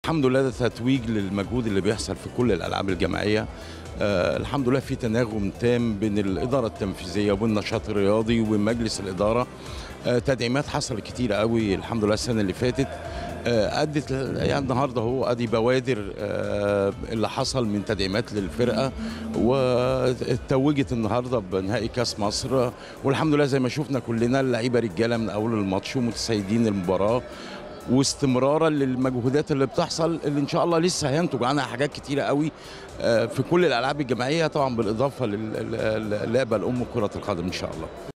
الحمد لله ده تتويج للمجهود اللي بيحصل في كل الالعاب الجماعيه آه الحمد لله في تناغم تام بين الاداره التنفيذيه وبين النشاط الرياضي ومجلس الاداره آه تدعيمات حصلت كتير قوي الحمد لله السنه اللي فاتت آه ادت يعني النهارده هو ادي بوادر آه اللي حصل من تدعيمات للفرقه واتوجت النهارده بنهائي كاس مصر والحمد لله زي ما شفنا كلنا اللعيبه رجاله من اول الماتش ومتسيدين المباراه واستمرارا للمجهودات اللي بتحصل اللي ان شاء الله لسه هينتج عنها حاجات كتيره قوي في كل الالعاب الجماعيه طبعا بالاضافه للعبه الام كره القدم ان شاء الله